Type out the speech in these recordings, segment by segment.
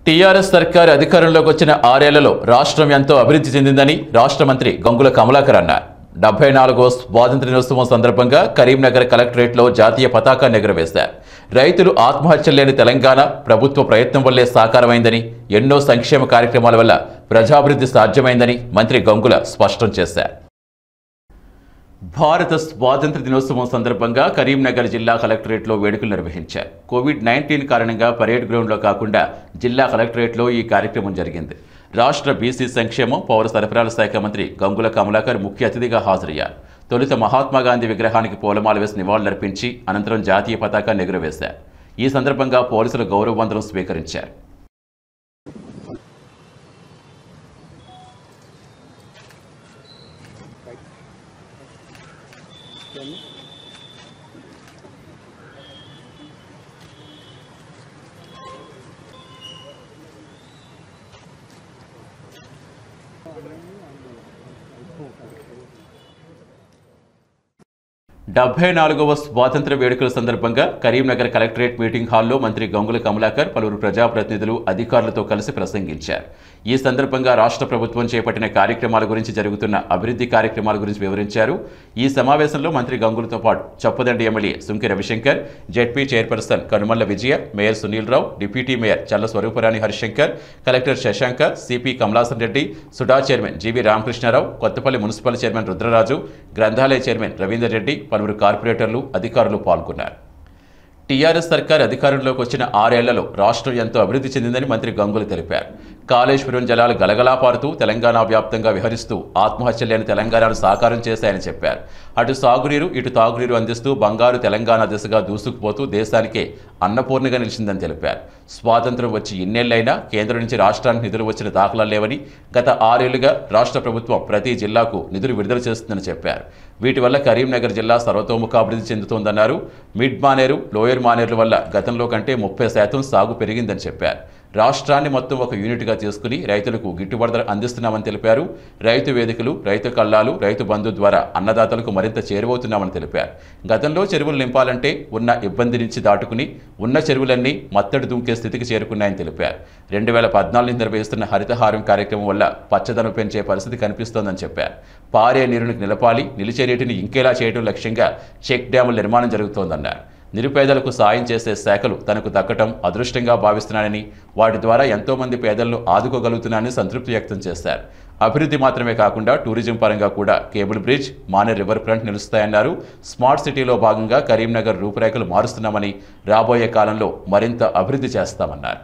TRS సర్కార్ అధికారంలోకి వచ్చిన ఆరేళ్లలో రాష్ట్రం ఎంతో అభివృద్ధి చెందిందని రాష్ట్ర మంత్రి గంగుల కమలాకర్ అన్నారు డెబ్బై నాలుగో స్వాతంత్ర దినోత్సవం సందర్భంగా కరీంనగర్ కలెక్టరేట్లో జాతీయ పతాకాన్ని ఎగురవేశారు రైతులు ఆత్మహత్యలు లేని తెలంగాణ ప్రభుత్వ ప్రయత్నం వల్లే సాకారమైందని ఎన్నో సంక్షేమ కార్యక్రమాల వల్ల ప్రజాభివృద్ధి సాధ్యమైందని మంత్రి గంగుల స్పష్టం చేశారు భారత స్వాతంత్ర దినోత్సవం సందర్భంగా కరీంనగర్ జిల్లా కలెక్టరేట్లో వేడుకలు నిర్వహించారు కోవిడ్ నైన్టీన్ కారణంగా పరేడ్ గ్రౌండ్లో కాకుండా జిల్లా కలెక్టరేట్లో ఈ కార్యక్రమం జరిగింది రాష్ట్ర బీసీ సంక్షేమం పౌర సరఫరాల శాఖ మంత్రి గంగుల కమలాకర్ ముఖ్య అతిథిగా హాజరయ్యారు తొలుత మహాత్మా గాంధీ విగ్రహానికి పూలమాల వేసి నివాళులర్పించి అనంతరం జాతీయ పతాకాన్ని ఎగురవేశారు ఈ సందర్భంగా పోలీసులు గౌరవ వందనం స్వీకరించారు డెబ్బై నాలుగవ స్వాతంత్ర వేడుకల సందర్భంగా కరీంనగర్ కలెక్టరేట్ మీటింగ్ హాల్లో మంత్రి గంగుల కమలాకర్ పలువురు ప్రజాప్రతినిధులు అధికారులతో కలిసి ప్రసంగించారు ఈ సందర్భంగా రాష్ట్ర ప్రభుత్వం చేపట్టిన కార్యక్రమాల గురించి జరుగుతున్న అభివృద్ధి కార్యక్రమాల గురించి వివరించారు ఈ సమావేశంలో మంత్రి గంగులతో పాటు Choppadandi MLA Sunki Ravishankar ZP chairperson Kanumalla Vijaya mayor Sunil Rao deputy mayor Challa Swarooparani Harishankar collector Shashanka CP Kamalasan Reddy SUDA chairman GV Ramakrishnarao Kothapalli municipal chairman Rudraraju గ్రంథాలయ చైర్మన్ రవీందర్ రెడ్డి పలువురు కార్పొరేటర్లు అధికారులు పాల్గొన్నారు టీఆర్ఎస్ సర్కార్ అధికారంలోకి వచ్చిన ఆరేళ్లలో రాష్ట్రం ఎంతో అభివృద్ధి చెందిందని మంత్రి గంగులు తెలిపారు కాళేశ్వరం జలాలు గలగలా పారుతూ తెలంగాణ వ్యాప్తంగా విహరిస్తూ ఆత్మహత్య లేని తెలంగాణను సాకారం చేశాయని చెప్పారు అటు సాగునీరు ఇటు తాగునీరు అందిస్తూ బంగారు తెలంగాణ దిశగా దూసుకుపోతూ దేశానికే అన్నపూర్ణగా నిలిచిందని తెలిపారు స్వాతంత్రం వచ్చి ఇన్నేళ్లైనా కేంద్రం నుంచి రాష్ట్రానికి నిధులు వచ్చిన దాఖలాలు లేవని గత ఆరేళ్లుగా రాష్ట్ర ప్రభుత్వం ప్రతి జిల్లాకు నిధులు విడుదల చేస్తుందని చెప్పారు వీటి వల్ల కరీంనగర్ జిల్లా సర్వతోముఖ అభివృద్ధి చెందుతోందన్నారు మిడ్ మానేరు లోయర్ మానేర్ల వల్ల గతంలో కంటే ముప్పై శాతం సాగు పెరిగిందని చెప్పారు రాష్ట్రాన్ని మొత్తం ఒక యూనిట్గా తీసుకుని రైతులకు గిట్టుబాటు ధర అందిస్తున్నామని తెలిపారు రైతు వేదికలు రైతు కళ్ళాలు రైతు బంధు ద్వారా అన్నదాతలకు మరింత చేరువవుతున్నామని తెలిపారు గతంలో చెరువులు నింపాలంటే ఉన్న ఇబ్బంది నుంచి దాటుకుని ఉన్న చెరువులన్నీ మత్తడి దుంకే స్థితికి చేరుకున్నాయని తెలిపారు రెండు వేల పద్నాలుగు నిర్వహిస్తున్న హరితహారం కార్యక్రమం వల్ల పచ్చదనం పెంచే పరిస్థితి కనిపిస్తోందని చెప్పారు పారే నీరుని నిలపాలి నిలిచే నీటిని ఇంకేలా చేయడం లక్ష్యంగా చెక్ డ్యాముల నిర్మాణం జరుగుతోందన్నారు నిరుపేదలకు సాయం చేసే శాఖలు తనకు దక్కటం అదృష్టంగా భావిస్తున్నానని వాటి ద్వారా ఎంతోమంది పేదలను ఆదుకోగలుగుతున్నానని సంతృప్తి వ్యక్తం చేశారు అభివృద్ధి మాత్రమే కాకుండా టూరిజం పరంగా కూడా cable bridge Maner river front నిలుస్తాయన్నారు స్మార్ట్ సిటీలో భాగంగా కరీంనగర్ రూపురేఖలు మారుస్తున్నామని రాబోయే కాలంలో మరింత అభివృద్ధి చేస్తామన్నారు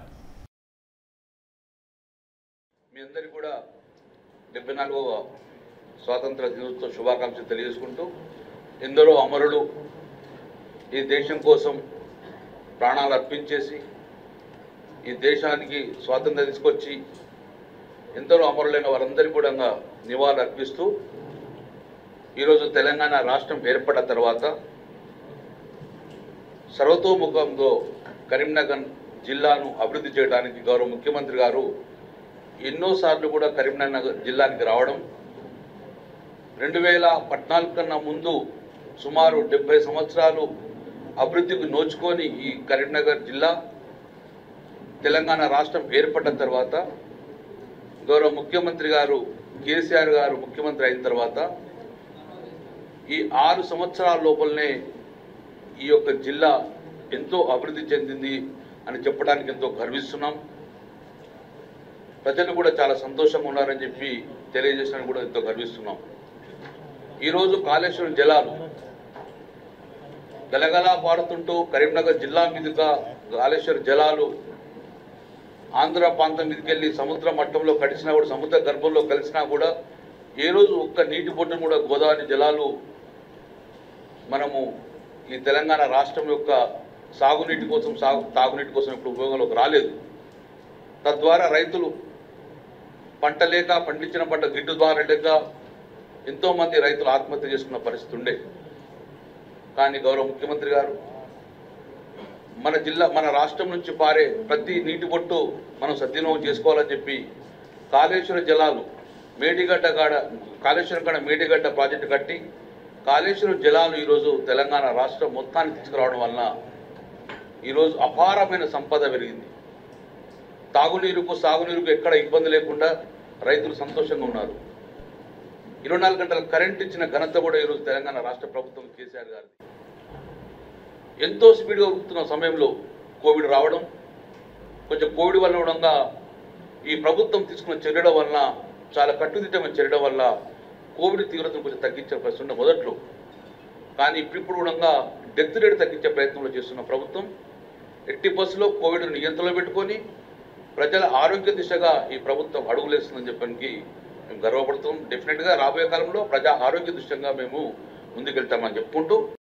మీ అందరికీ కూడా డెబ్బై నాలుగవ స్వాతంత్ర దినోత్సవ శుభాకాంక్షలు తెలియజేసుకుంటూ ఎందరో అమరులు ఈ దేశం కోసం ప్రాణాలు అర్పించేసి ఈ దేశానికి స్వాతంత్రం తీసుకొచ్చి ఎందరో అమరులైన వారందరికీ కూడా నివాళులు అర్పిస్తూ ఈరోజు తెలంగాణ రాష్ట్రం ఏర్పడిన తర్వాత సర్వతోముఖంలో కరీంనగర్ జిల్లాను అభివృద్ధి చేయడానికి గౌరవ ముఖ్యమంత్రి గారు ఎన్నోసార్లు కూడా కరీంనగర్ జిల్లానికి రావడం రెండు వేల పద్నాలుగు కన్నా ముందు సుమారు డెబ్బై సంవత్సరాలు అభివృద్ధికి నోచుకొని ఈ కరీంనగర్ జిల్లా తెలంగాణ రాష్ట్రం ఏర్పడిన తర్వాత గౌరవ ముఖ్యమంత్రి గారు కేసీఆర్ గారు ముఖ్యమంత్రి అయిన తర్వాత ఈ ఆరు సంవత్సరాల లోపలనే ఈ యొక్క జిల్లా ఎంతో అభివృద్ధి చెందింది అని చెప్పడానికి ఎంతో గర్విస్తున్నాం ప్రజలు కూడా చాలా సంతోషంగా ఉన్నారని చెప్పి తెలియజేసడానికి కూడా ఎంతో గర్విస్తున్నాం ఈరోజు కాళేశ్వరం జలాలు గలగలా పారుతుంటూ కరీంనగర్ జిల్లా మీదుగా కాళేశ్వరం జలాలు ఆంధ్ర ప్రాంతం మీదకి వెళ్ళి సముద్ర మట్టంలో కలిసినా కూడా సముద్ర గర్భంలో కలిసినా కూడా ఏ రోజు ఒక్క నీటి బొట్టును కూడా గోదావరి జలాలు మనము ఈ తెలంగాణ రాష్ట్రం యొక్క సాగునీటి కోసం సాగు తాగునీటి కోసం ఇప్పుడు ఉపయోగంలోకి రాలేదు తద్వారా రైతులు పంట లేక పండించిన పంట గిడ్డు ద్వారా లేక ఎంతోమంది రైతులు ఆత్మహత్య చేసుకున్న పరిస్థితి ఉండే కానీ గౌరవ ముఖ్యమంత్రి గారు మన జిల్లా మన రాష్ట్రం నుంచి పారే ప్రతి నీటి బొట్టు మనం సద్వినియోగం చేసుకోవాలని చెప్పి కాళేశ్వర జలాలు మేడిగడ్డ కాడ కాళేశ్వరం కాడ మేడిగడ్డ ప్రాజెక్టు కట్టి కాళేశ్వరం జలాలు ఈరోజు తెలంగాణ రాష్ట్రం మొత్తానికి తీసుకురావడం వలన ఈరోజు అపారమైన సంపద పెరిగింది తాగునీరుకు సాగునీరుకు ఎక్కడ ఇబ్బంది లేకుండా రైతులు సంతోషంగా ఉన్నారు ఇరవై నాలుగు గంటల కరెంట్ ఇచ్చిన ఘనత కూడా ఈరోజు తెలంగాణ రాష్ట్ర ప్రభుత్వం కేసీఆర్ గారిది ఎంతో స్పీడ్గా ఉరుకుతున్న సమయంలో కోవిడ్ రావడం కొంచెం కోవిడ్ వల్ల కూడా ఈ ప్రభుత్వం తీసుకున్న చర్యల వలన చాలా కట్టుదిట్టమైన చర్యల వల్ల కోవిడ్ తీవ్రతను కొంచెం తగ్గించే పరిస్థితి ఉండే మొదట్లో కానీ ఇప్పుడు కూడా డెత్ రేట్ తగ్గించే ప్రయత్నంలో చేస్తున్న ప్రభుత్వం ఎట్టి బస్సులో కోవిడ్ నియంత్రణలో పెట్టుకొని ప్రజల ఆరోగ్య దిశగా ఈ ప్రభుత్వం అడుగులేస్తుందని చెప్పడానికి మేము గర్వపడుతున్నాం డెఫినెట్గా రాబోయే కాలంలో ప్రజా ఆరోగ్య దృష్ట్యంగా మేము ముందుకెళ్తామని చెప్పుకుంటూ